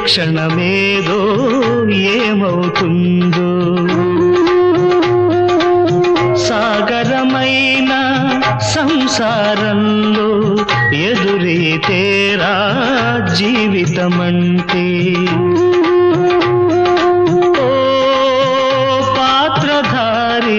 క్షణమేదో ఏమవుతుందో సాగరమైన సంసారంలో ఎదురే తేరా జీవితమంటే ఓ పాత్రధారి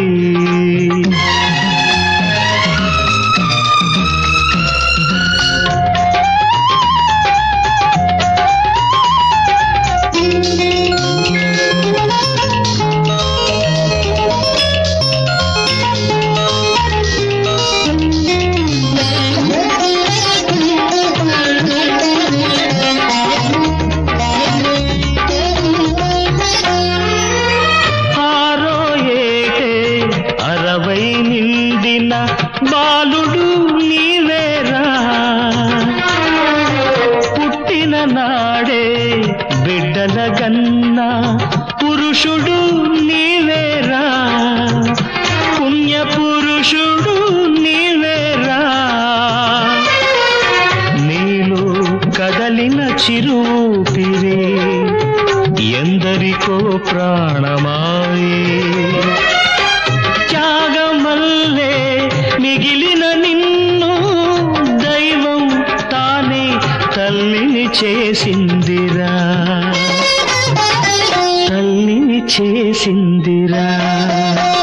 ఆరో ఏటే అరవై నిండిన బాలుడు నీవేరా పుట్టిన నాడే బిడ్డల గన్న పురుషుడు నీవేరా పుణ్య పురుషుడు నీవేరా నీలో కదలిన చిరుపిరే ఎందరికో ప్రాణమాయే త్యాగమల్లే మిగిలిన నిన్ను దైవం తానే తల్లిని చేసిందిరా తల్లిని చేసిందిరా